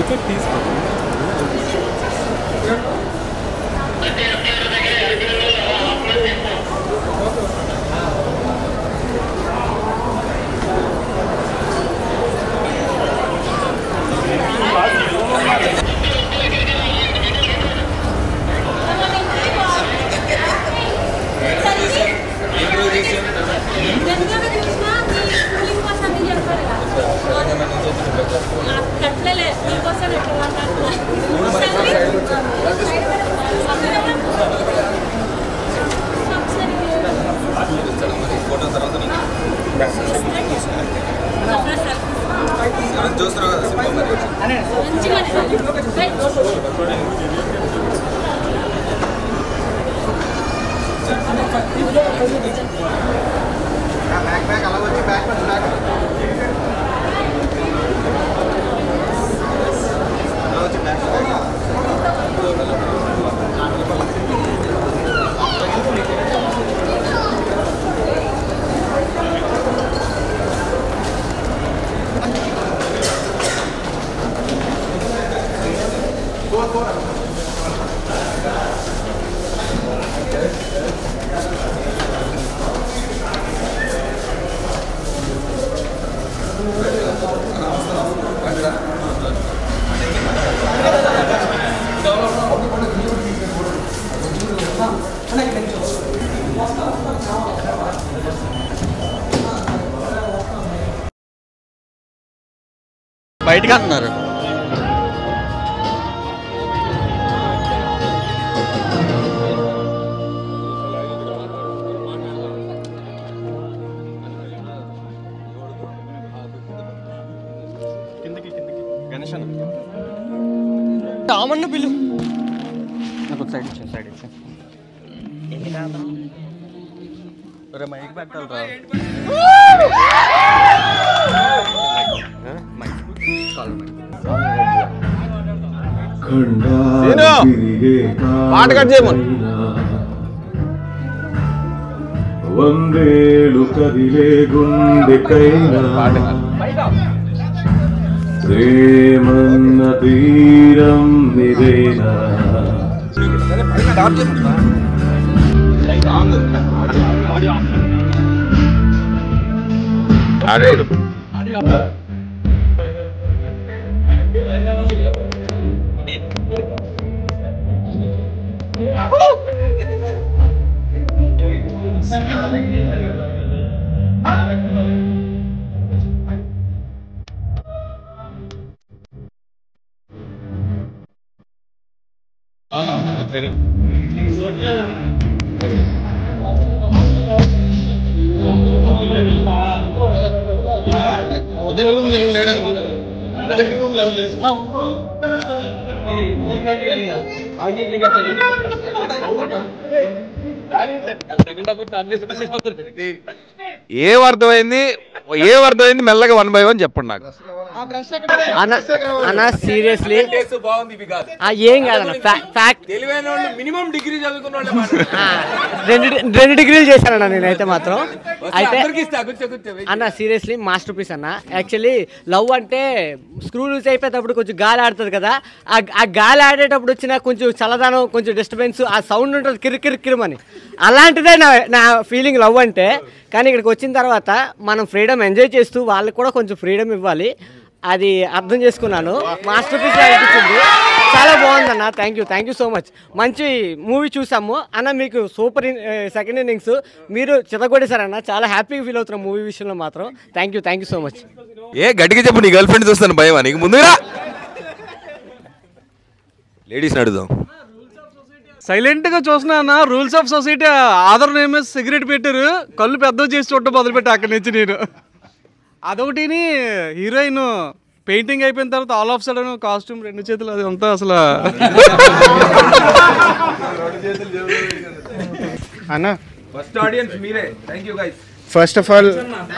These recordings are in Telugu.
కట్టలే మీకోసం ఎట్లా బయటకు అంటున్నారు రామన్న పిల్లు నాకు సైడ్ ఇచ్చా సైడ్ ఇచ్చా ఒరే మైక్ పెట్టాలి రా ఆ? మైక్ కాల్ మైక్ పాట కట్ చేయమను. వందేలు కదిలే గుండెకైనా ప్రేమన్న తీరం నిదేనా ఏం అర్థమైంది ఏం అర్థమైంది మెల్లగా వన్ బై వన్ చెప్పండి నాకు అన్న అన్న సీరియస్లీ ఏం కాదన్న ఫ్యాక్ట్ తెలివైన వాళ్ళు మినిమం డిగ్రీ చదువుకున్న వాళ్ళే రెండు రెండు డిగ్రీలు చేశానన్న నేనైతే మాత్రం అయితే మాట్లాడారు అన్న సీరియస్లీ మాస్టర్ పీస్ అన్న యాక్చువల్లీ లవ్ అంటే స్క్రూ లూజ్ అయిపోయేటప్పుడు కొంచెం గాలి ఆడుతుంది కదా ఆ ఆ గాలి ఆడేటప్పుడు వచ్చిన కొంచెం చల్లదనం కొంచెం డిస్టర్బెన్స్ ఆ సౌండ్ ఉంటుంది కిరి కిరి కిరిమని అలాంటిదే నా నా ఫీలింగ్ లవ్ అంటే కానీ ఇక్కడికి వచ్చిన తర్వాత మనం ఫ్రీడమ్ ఎంజాయ్ చేస్తూ వాళ్ళకి కూడా కొంచెం ఫ్రీడమ్ ఇవ్వాలి అది అర్థం చేసుకున్నాను మాస్టర్ పీస్ అనిపించింది చాలా బాగుందన్న thank you thank you so much మంచి మూవీ చూసాము అన్న మీకు సూపర్ సెకండ్ ఇన్నింగ్స్ మీరు చితగొడేశారన్న చాలా హ్యాపీగా ఫీల్ అవుతున్నాం మూవీ విషయంలో మాత్రం thank you thank you so much ఏ గట్టిగా చెప్పు నీ గర్ల్ ఫ్రెండ్ చూస్తాను భయమా నీకు ముందుగా లేడీస్ అడుగుదాం సైలెంట్ గా చూసిన rules of society Aadhaar name cigarette పెట్టారు కళ్ళు పెద్దవి చేసి చూడటం మొదలుపెట్టా అక్కడి నుంచి నేను అదొకటిని హీరోయిన్ పెయింటింగ్ అయిపోయిన తర్వాత ఆల్ ఆఫ్ సడన్ కాస్ట్యూమ్ రెండు చేతులు అది అంతా అసలు అన్న ఫస్ట్ ఆడియన్స్ మీరే thank you guys first of all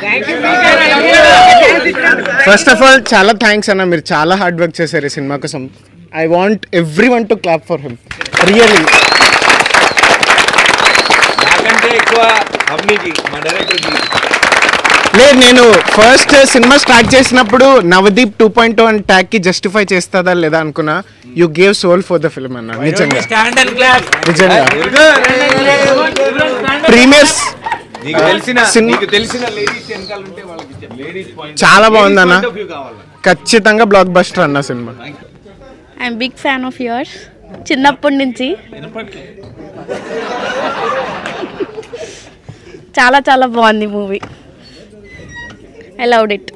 first of all చాలా థ్యాంక్స్ అన్న మీరు చాలా హార్డ్ వర్క్ చేశారు ఈ సినిమా కోసం I want everyone to clap for him really నాకంటే ఎక్కువ అమ్మికి మా డైరెక్టర్కి లేదు నేను ఫస్ట్ సినిమా స్టార్ట్ చేసినప్పుడు నవదీప్ టూ పాయింట్ టూ అని ట్యాగ్ కి జస్టిఫై చేస్తుందా లేదా అనుకున్నా you gave soul for the film అన్న నిజంగా నిజంగా ప్రీమియర్స్ సినిమా చాలా బాగుంది అన్న ఖచ్చితంగా బ్లాక్ బస్టర్ అన్న సినిమా I'm big fan of yours చిన్నప్పటి నుంచి చాలా చాలా బాగుంది movie I loved it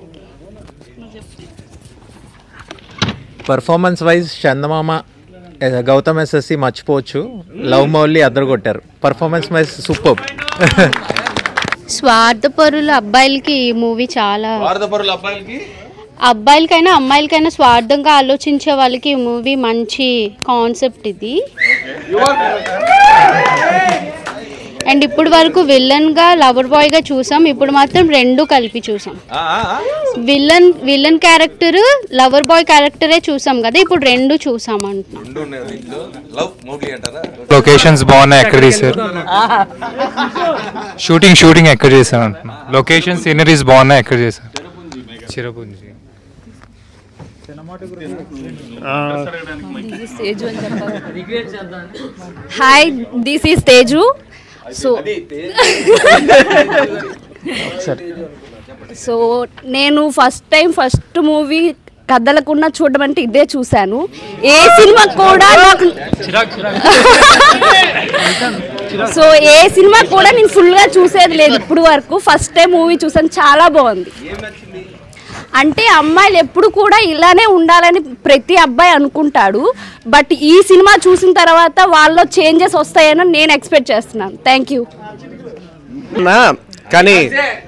performance wise చందమామ ఏ, గౌతమ్ ఎస్ఎస్సి మర్చిపోవచ్చు లవ్ మౌలి అద్దరు కొట్టారు పర్ఫార్మెన్స్ వైజ్ సూపర్ స్వార్థపరుల అబ్బాయిలకి ఈ మూవీ చాలా భారతపరుల అబ్బాయిలకి అబ్బాయిలకైనా అమ్మాయిలకైనా స్వార్థంగా ఆలోచించే వాళ్ళకి ఈ మూవీ మంచి కాన్సెప్ట్ ఇది అండ్ ఇప్పుడు వరకు విలన్ గా లవర్ బాయ్ గా చూసాం ఇప్పుడు మాత్రం రెండు కలిపి చూసాం villain villain character lover boy క్యారెక్టరే చూసాం కదా ఇప్పుడు రెండు చూసాం అంటున్నాం లవ్ మోగ్లీ అంటారా లొకేషన్స్ బాగున్నాయి ఎక్కడ తీసారు షూటింగ్ షూటింగ్ ఎక్కడ చేశారు అంటున్నా లొకేషన్ సీనరీస్ బాగున్నాయి ఎక్కడ చేశారు Cherrapunji hi this is Teju so so నేను ఫస్ట్ టైం ఫస్ట్ మూవీ కథలకున్న చూడడం అంటే ఇదే చూశాను ఏ సినిమా కూడా నాకు సో ఏ సినిమా కూడా నేను ఫుల్గా చూసేది లేదు ఇప్పుడు వరకు ఫస్ట్ టైం మూవీ చూసాను చాలా బాగుంది అంటే అమ్మాయిలు ఎప్పుడు కూడా ఇలానే ఉండాలని ప్రతి అబ్బాయి అనుకుంటాడు బట్ ఈ సినిమా చూసిన తర్వాత వాళ్ళలో చేంజెస్ వస్తాయని నేను ఎక్స్పెక్ట్ చేస్తున్నాను థ్యాంక్ యూ కానీ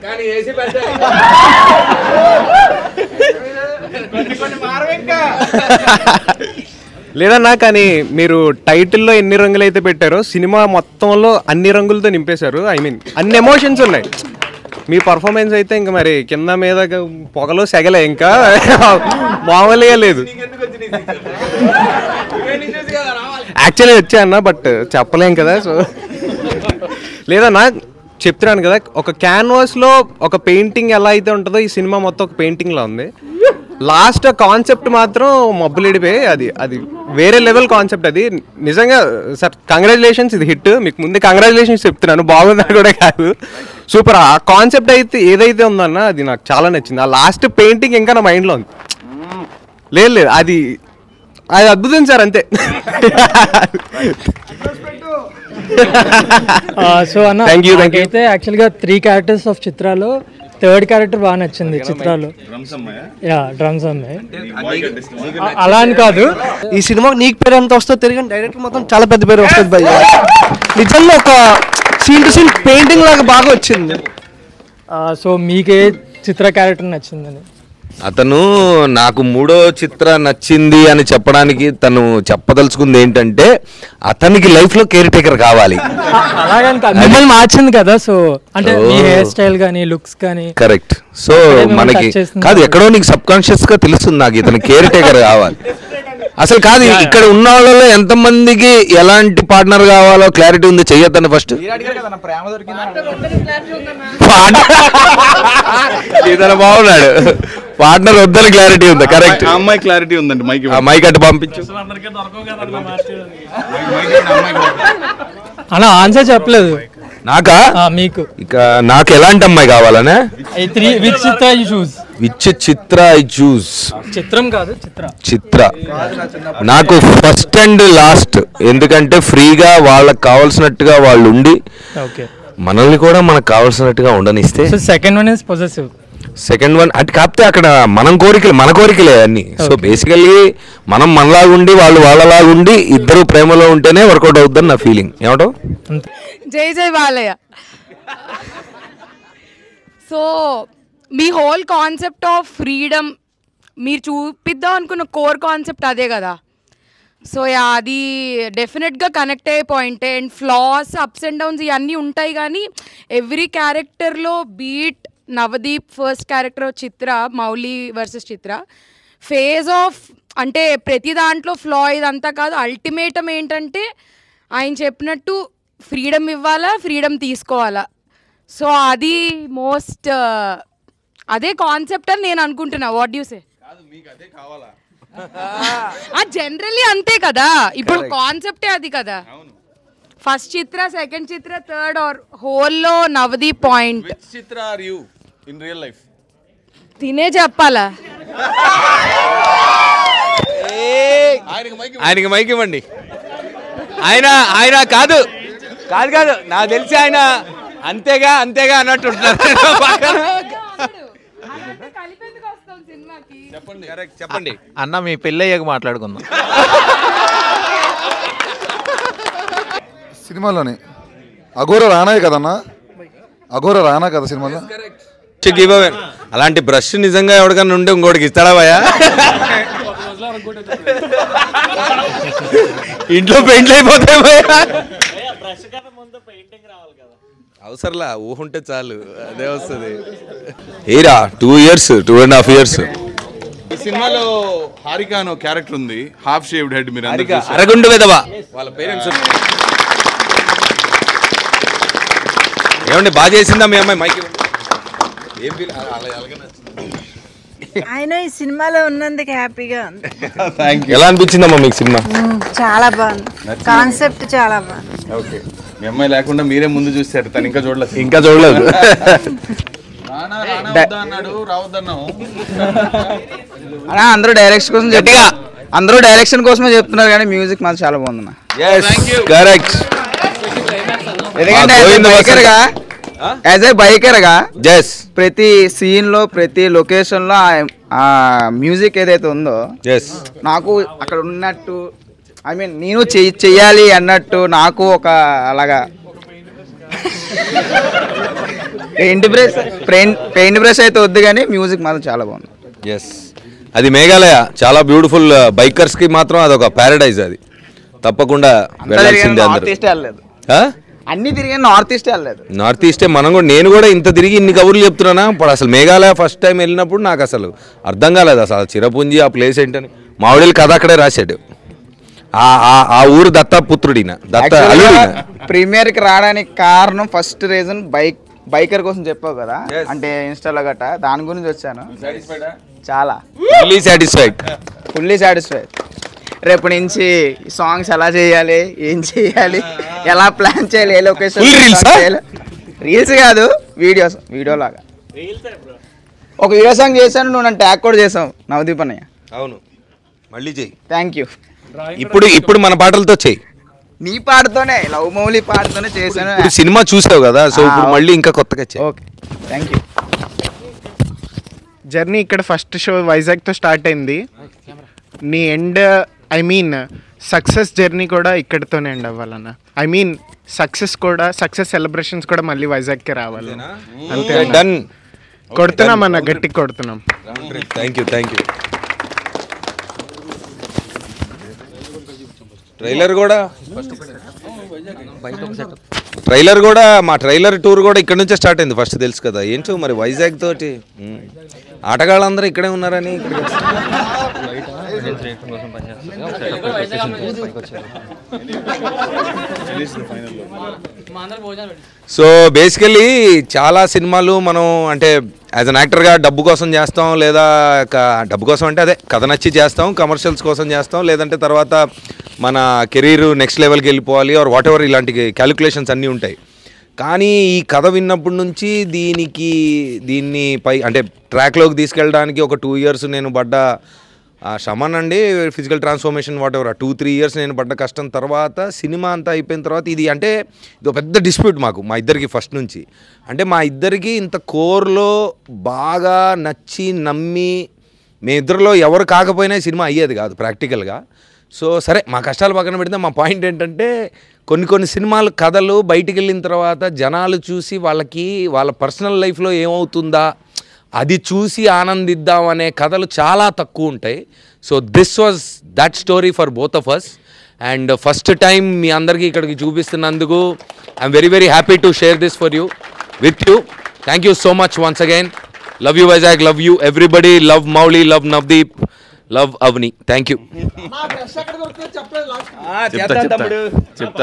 లేదన్నా కానీ మీరు టైటిల్లో ఎన్ని రంగులు అయితే పెట్టారో సినిమా మొత్తంలో అన్ని రంగులతో నింపేశారు ఐ మీన్ అన్ని ఎమోషన్స్ ఉన్నాయి మీ పర్ఫార్మెన్స్ అయితే ఇంకా మరి కింద మీద పొగలో సెగలే ఇంకా మామూలుగా లేదు యాక్చువల్లీ వచ్చా అన్న బట్ చెప్పలేం కదా సో లేదన్నా చెప్తున్నాను కదా ఒక క్యాన్వాస్ లో ఒక పెయింటింగ్ ఎలా అయితే ఉంటుందో ఈ సినిమా మొత్తం ఒక పెయింటింగ్ లా ఉంది లాస్ట్ కాన్సెప్ట్ మాత్రం మబ్బులిడిపోయి అది అది వేరే లెవెల్ కాన్సెప్ట్ అది నిజంగా సార్ కంగ్రాచులేషన్స్ ఇది హిట్ మీకు ముందు కంగ్రాచులేషన్స్ చెప్తున్నాను బాగుందని కూడా కాదు సూపర్ ఆ కాన్సెప్ట్ అయితే ఏదైతే ఉందన్న అది నాకు చాలా నచ్చింది ఆ లాస్ట్ పెయింటింగ్ ఇంకా నా మైండ్లో ఉంది లేదు లేదు అది అది అద్భుతం సార్ అంతే సో అన్న Thank you, thank you. అయితే యాక్చువల్గా త్రీ క్యారెక్టర్స్ ఆఫ్ చిత్రాలో థర్డ్ క్యారెక్టర్ బాగా నచ్చింది చిత్రాలు యా డ్రమ్స్ అమ్మాయి అ- అలా అని కాదు ఈ సినిమా నీకు పేరు ఎంత వస్తుందో తెలియని డైరెక్టర్ మొత్తం చాలా పెద్ద పేరు వస్తుంది భయ్య నిజంగా ఒక సీన్ టు సీన్ పెయింటింగ్ లాగా బాగా వచ్చింది సో మీకే చిత్ర క్యారెక్టర్ నచ్చిందని అతను నాకు మూడో చిత్ర నచ్చింది అని చెప్పడానికి తను చెప్పదలుచుకుంది ఏంటంటే అతనికి లైఫ్ లో కేర్ టేకర్ కావాలి అలాగని కాదు మిమ్మల్ని మార్చింది కదా సో అంటే మీ Oh. హెయిర్ స్టైల్ కానీ లుక్స్ కానీ కరెక్ట్ సో అక్కడే మిమ్మల్ని మనకి touch చేస్తుంది కాదు ఎక్కడో నీకు సబ్ కాన్షియస్ గా తెలుస్తుంది నాకు ఇతను కేర్ టేకర్ కావాలి అసలు కాదు ఇక్కడ ఉన్న వాళ్ళలో ఎంత మందికి ఎలాంటి పార్ట్నర్ కావాలో క్లారిటీ ఉంది చెయ్యొద్దని ఫస్ట్ ఇతను బాగున్నాడు పార్ట్నర్ వద్దని క్లారిటీ ఉంది కరెక్ట్ అమ్మాయి క్లారిటీ ఉందండి మైక్ మైక్ అటు పంపించు అన్న ఆన్సర్ చెప్పలేదు నాకా ఆ, మీకు ఇక నాకు ఎలాంటి అమ్మాయి కావాలనే ఈ three with Chitra you choose which Chitra I choose చిత్రం కాదు చిత్ర చిత్ర నాకు ఫస్ట్ అండ్ లాస్ట్ ఎందుకంటే ఫ్రీగా వాళ్ళకి కావాల్సినట్టుగా వాళ్ళు ఉండి ఓకే మనల్ని కూడా మనకు కావాల్సినట్టుగా ఉండనిస్తే so second one is possessive second one అంటే కాకపోతే అక్కడ మనం కోరికలు మన కోరికలే అన్ని సో బేసికల్లీ మనం మనలాగా ఉండి వాళ్ళు వాళ్ళలాగా ఉండి ఇద్దరు ప్రేమలో ఉంటేనే వర్కౌట్ అవుతుందని నా ఫీలింగ్ ఏమంటావు అంతే జై జై బాలయ్య సో మీ హోల్ కాన్సెప్ట్ ఆఫ్ ఫ్రీడమ్ మీరు చూపిద్దాం అనుకున్న కోర్ కాన్సెప్ట్ అదే కదా సో యా అది డెఫినెట్గా కనెక్ట్ అయ్యే పాయింటే and flaws ups and downs ఇవన్నీ ఉంటాయి కానీ ఎవ్రీ క్యారెక్టర్లో beat Navdeep first character Chitra Mouli versus Chitra phase of అంటే ప్రతి దాంట్లో ఫ్లా ఇదంతా కాదు అల్టిమేటం ఏంటంటే ఆయన చెప్పినట్టు ఫ్రీడమ్ ఇవ్వాలా ఫ్రీడమ్ తీసుకోవాలా సో అది మోస్ట్ అదే కాన్సెప్ట్ అని నేను అనుకుంటున్నా వాట్ యూ సే జనరల్లీ అంతే కదా ఇప్పుడు కాన్సెప్టే అది కదా first Chitra second Chitra third or హోల్లో Navdeep point Chitra are you in real life తినే చెప్పాలా ఆయనకి మైక్ ఇవ్వండి ఆయన ఆయన కాదు కాదు కాదు నాకు తెలిసి ఆయన అంతేగా అంతేగా అన్నట్టు ఉంటున్నారు చెప్పండి చెప్పండి అన్న మీ పెళ్ళయ్యాక మాట్లాడుకుందాం సినిమాలోని అఘోర రానాయ్ కదన్నా అఘోర రానా కదా సినిమాలో గివ్ అవే అలాంటి బ్రష్ నిజంగా ఎవరికన్నా ఉంటే ఇంకోటికి ఇస్తాడా భయ్యా ఇంట్లో పెయింట్లు అయిపోతాయి భయ్యా అవసరంలా ఊహ ఉంటే చాలు అదే వస్తుంది ఏరా two years two and half years ఈ సినిమాలో హారిక అనే క్యారెక్టర్ ఉంది హాఫ్ షేవ్డ్ హెడ్ మీరు అందరూ చూసారు. అరగుండు విధవా వాళ్ళ పేరెంట్స్ ఏమండి బాగా చేసిందా మీ అమ్మాయి మైక్ ఇవ్వండి. ఏం feel- అలా- అలా ఎలాగ నచ్చింది? ఆయన ఈ సినిమాలో ఉన్నందుకు హ్యాపీగా ఉంది ఎలా అనిపించిందమ్మా మీకు సినిమా ఉమ్, చాలా బాగుంది కాన్సెప్ట్ చాలా బాగుంది ఓకే మీ అమ్మాయి లేకుండా మీరే ముందు చూసారు తను ఇంకా చూడలేదు ఇంకా చూడలేదు రానా రానా వద్దా అన్నాడు రావద్దన్నావు అన్నా అందరూ డైరెక్షన్ కోసం గట్టిగా అందరూ డైరెక్షన్ కోసమే చెప్తున్నారు కానీ మ్యూజిక్ మాత్రం చాలా బాగుందన్న కరెక్ట్ ఎందుకంటే ఆ, గోవింద బైకర్ గా యాజ్ ఏ బైకర్ గా ఎస్ ప్రతి సీన్ లో ప్రతి లొకేషన్ లో ఆ- ఆ మ్యూజిక్ ఏదైతే ఉందో ఎస్ నాకు అక్కడ ఉన్నట్టు ఐ మీన్ నేను చెయ్యి చెయ్యాలి అన్నట్టు నాకు ఒక అలాగా పెయింట్ బ్రష్ పెయింట్ బ్రష్ అయితే వద్దు కానీ మ్యూజిక్ మాత్రం చాలా బాగుంది ఎస్ అది మేఘాలయ చాలా బ్యూటిఫుల్ బైకర్స్ కి మాత్రం అదొక ప్యారడైజ్ అది తప్పకుండా వెళ్ళాల్సిందే నార్త్ అందరూ ఈస్ట్ వెళ్ళలేదు ఆ? అన్ని తిరిగి నార్త్ ఈస్ట్ వెళ్ళలేదు నార్త్ ఈస్టే మనం కూడా నేను కూడా ఇంత తిరిగి ఇన్ని కబుర్లు చెప్తున్నానా ఇప్పుడు అసలు మేఘాలయ ఫస్ట్ టైం వెళ్ళినప్పుడు నాకు అసలు అర్థం కాలేదు అసలు ఆ చిరపుంజి ఆ ప్లేస్ ఏంటని మామిడిల కథ అక్కడే రాశాడు ఆ ఆ- ఆ ఊరు దత్తపుత్రుడిన దత్త అల్లుడిన ప్రీమియర్ కి రావడానికి కారణం ఫస్ట్ రీజన్ బైక్ బైకర్ కోసం చెప్పావు కదా అంటే ఇన్స్టాలో గట్ట దాని గురించి వచ్చాను చాలా ఫుల్లీ సాటిస్ఫైడ్ ఫుల్లీ సాటిస్ఫైడ్ రేపు నుంచి సాంగ్స్ ఎలా చేయాలి ఏం చేయాలి ఎలా ప్లాన్ చేయాలి ఏ లొకేషన్ Full reels ఆ? రీల్స్ కాదు వీడియోస్ వీడియో లాగా ఒక వీడియో సాంగ్ చేశాను నువ్వు నన్ను ట్యాగ్ కూడా చేసావు నవదీప్ అన్నయ్య అవును మళ్ళీ చెయ్యి థ్యాంక్ యూ ఇప్పుడు ఇప్పుడు మన పాటలతో చెయ్యి నీ పాటతోనే లవ్ మౌలి పాటతోనే చేశాను ఇప్పుడు సినిమా చూసావు కదా సో ఇప్పుడు ఆ, మళ్ళీ ఇంకా కొత్తగా చెయ్యి ఓకే థ్యాంక్ యూ జర్నీ ఇక్కడ ఫస్ట్ షో వైజాగ్తో స్టార్ట్ అయింది నీ end I mean success journey కూడా ఇక్కడితోనే ఎండ్ అవ్వాలన్న ఐ మీన్ సక్సెస్ కూడా సక్సెస్ సెలబ్రేషన్స్ కూడా మళ్ళీ వైజాగ్కి రావాలి అంతే అన్న. డన్ కొడుతున్నాం అన్న గట్టి కొడుతున్నాం thank you thank you trailer కూడా ట్రైలర్ కూడా మా ట్రైలర్ టూర్ కూడా ఇక్కడ నుంచే స్టార్ట్ అయింది ఫస్ట్ తెలుసు కదా ఏంటో మరి వైజాగ్ తోటి ఉమ్. ఆటగాళ్ళందరూ ఇక్కడే ఉన్నారని ఇక్కడికి వచ్చి- సో బేసికలీ చాలా సినిమాలు మనం అంటే యాజ్ అన్ యాక్టర్గా డబ్బు కోసం చేస్తాం లేదా క- డబ్బు కోసం అంటే అదే కథ నచ్చి చేస్తాం కమర్షియల్స్ కోసం చేస్తాం లేదంటే తర్వాత మన కెరీర్ నెక్స్ట్ లెవెల్కి వెళ్ళిపోవాలి ఆర్ వాట్ ఎవర్ ఇలాంటి క్యాలిక్యులేషన్స్ అన్నీ ఉంటాయి కానీ ఈ కథ విన్నప్పటి నుంచి దీనికి దీన్ని పై అంటే ట్రాక్లోకి తీసుకెళ్ళడానికి ఒక టూ ఇయర్స్ నేను పడ్డ ఆ శ్రమన్ అండి physical transformation whatever two three years నేను పడ్డ కష్టం తర్వాత సినిమా అంతా అయిపోయిన తర్వాత ఇది అంటే ఇది ఒక పెద్ద డిస్ప్యూట్ మాకు మా ఇద్దరికి ఫస్ట్ నుంచి అంటే మా ఇద్దరికి ఇంత కోర్లో బాగా నచ్చి నమ్మి మేమిద్దరిలో ఎవరు కాకపోయినా ఈ సినిమా అయ్యేది కాదు ప్రాక్టికల్గా సో సరే మా కష్టాలు పక్కన పెడితే మా పాయింట్ ఏంటంటే కొన్ని కొన్ని సినిమాలు కథలు బయటికి వెళ్ళిన తర్వాత జనాలు చూసి వాళ్ళకి వాళ్ళ పర్సనల్ లైఫ్లో ఏమవుతుందా అది చూసి ఆనందిద్దాం అనే కథలు చాలా తక్కువ ఉంటాయి so this was that story for both of us and first time మీ అందరికీ ఇక్కడికి చూపిస్తున్నందుకు I'm very very happy to share this for you with you thank you so much once again love you Vizag love you everybody love Mouli love Navdeep love Avani thank you చెప్తా చెప్తా చెప్తా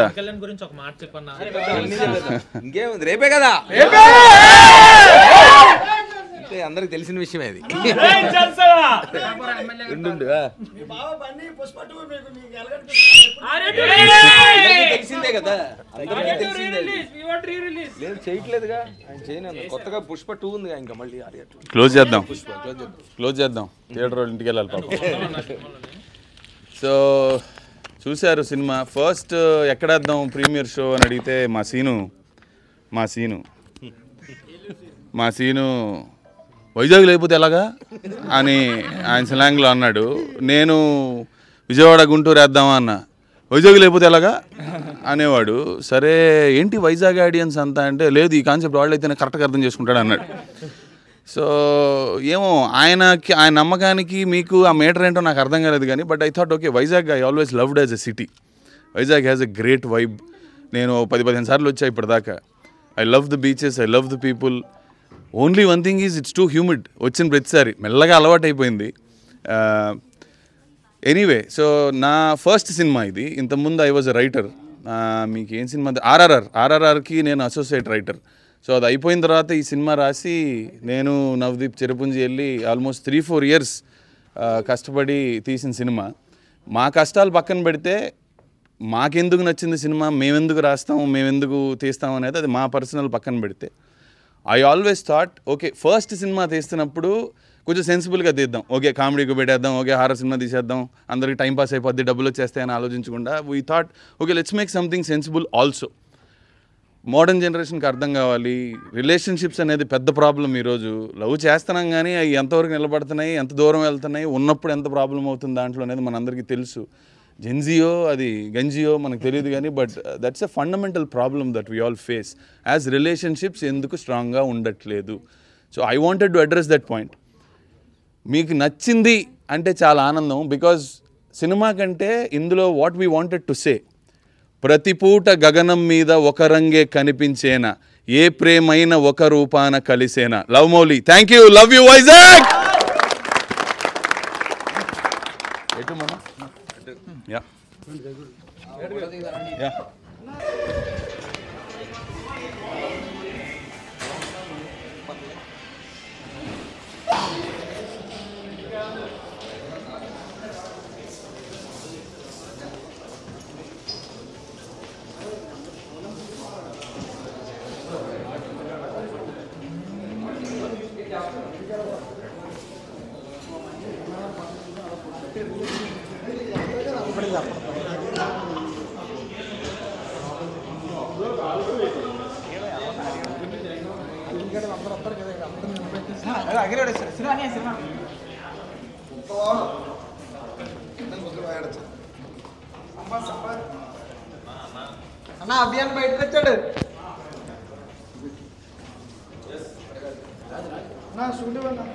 ఇంకేముంది రేపే కదా అందరికి అందరికి తెలిసిన విషయమే అది ఏయ్, చేస్తావా? ఉండు, ఉండు, ఆ. ఏయ్! తెలిసిందే కదా అందరికీ Negative తెలిసిందే అది. re-release, we want re-release. లేదు చేయట్లేదుగా ఆయన చేయను కొత్తగా పుష్ప టూ ఉందిగా ఇంకా మళ్ళీ ఆర్య two. క్లోజ్ చేద్దాం పుష్ప క్లోజ్ చేద్దాం క్లోజ్ చేద్దాం థియేటర్ వాళ్ళు ఇంటికి వెళ్ళాలి పాపం సో చూశారు సినిమా ఫస్ట్ ఎక్కడేద్దాం ప్రీమియర్ షో అని అడిగితే మా సీను మా సీను మా సీను వైజాగ్ లేకపోతే ఎలాగా అని ఆయన స్లాంగ్లో అన్నాడు నేను విజయవాడ గుంటూరు వేద్దామా అన్న వైజాగ్ లేకపోతే ఎలాగా అనేవాడు సరే ఏంటి వైజాగ్ ఆడియన్స్ అంతా అంటే లేదు ఈ కాన్సెప్ట్ వాళ్ళైతేనే కరెక్ట్గా అర్థం చేసుకుంటాడు అన్నాడు సో ఏమో ఆయనకి ఆయన నమ్మకానికి మీకు ఆ మీటర్ ఏంటో నాకు అర్థం కాలేదు కానీ but I thought okay Vizag I always loved as a city Vizag has a great vibe నేను పది పదిహేను సార్లు వచ్చా ఇప్పటిదాకా I love the beaches I love the people only one thing is it's too humid వచ్చిన ప్రతిసారి మెల్లగా అలవాటు అయిపోయింది ఎనీవే సో నా ఫస్ట్ సినిమా ఇది ఇంతకుముందు ఐ వాజ్ అ రైటర్ మీకు ఏం సినిమా ఆర్ఆర్ఆర్ ఆర్ఆర్ఆర్కి నేను అసోసియేట్ రైటర్ సో అది అయిపోయిన తర్వాత ఈ సినిమా రాసి నేను నవదీప్ చెరుపుంజి వెళ్ళి ఆల్మోస్ట్ త్రీ ఫోర్ ఇయర్స్ కష్టపడి తీసిన సినిమా మా కష్టాలు పక్కన పెడితే మాకెందుకు నచ్చింది సినిమా మేమెందుకు రాస్తాం మేమెందుకు తీస్తాం అనేది అది మా పర్సనల్ పక్కన పెడితే I always thought okay first సినిమా తీస్తున్నప్పుడు కొంచెం సెన్సిబుల్గా తీద్దాం ఓకే కామెడీకి పెట్టేద్దాం ఓకే హారర్ సినిమా తీసేద్దాం అందరికి టైం పాస్ అయిపోద్ది డబ్బులు వచ్చేస్తాయని ఆలోచించకుండా we thought okay let's make something sensible also modern జనరేషన్కి అర్థం కావాలి రిలేషన్షిప్స్ అనేది పెద్ద ప్రాబ్లం ఈరోజు లవ్ చేస్తున్నాం కానీ అవి ఎంతవరకు నిలబడుతున్నాయి ఎంత దూరం వెళ్తున్నాయి ఉన్నప్పుడు ఎంత ప్రాబ్లం అవుతుంది దాంట్లో అనేది మనందరికీ తెలుసు జెన్జియో అది గంజియో మనకు తెలియదు కానీ but that's a fundamental problem that we all face as relationships ఎందుకు స్ట్రాంగ్గా ఉండట్లేదు so I wanted to address that point మీకు నచ్చింది అంటే చాలా ఆనందం బికాజ్ సినిమా కంటే ఇందులో what we wanted to say ప్రతి పూట గగనం మీద ఒక రంగే కనిపించేనా ఏ ప్రేమైన ఒక రూపాన కలిసేనా love Mouli thank you love you Vizag ఎటు మన యా యా అన్న అభియాన్ బయటకు వచ్చాడు నా స్టూడియో అన్న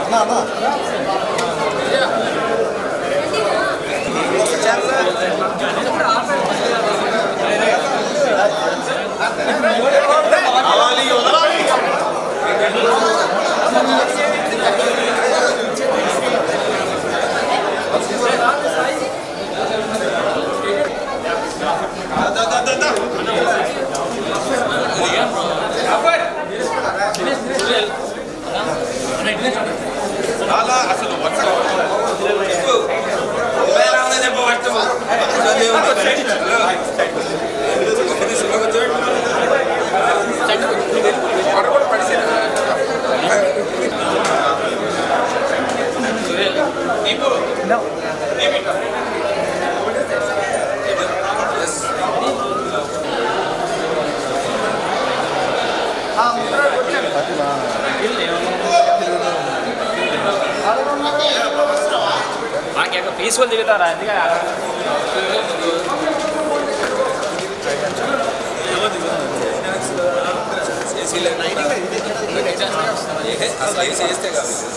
పీస్ఫుల్ దిగుతారా అందుకే అసలు చేస్తే కాదు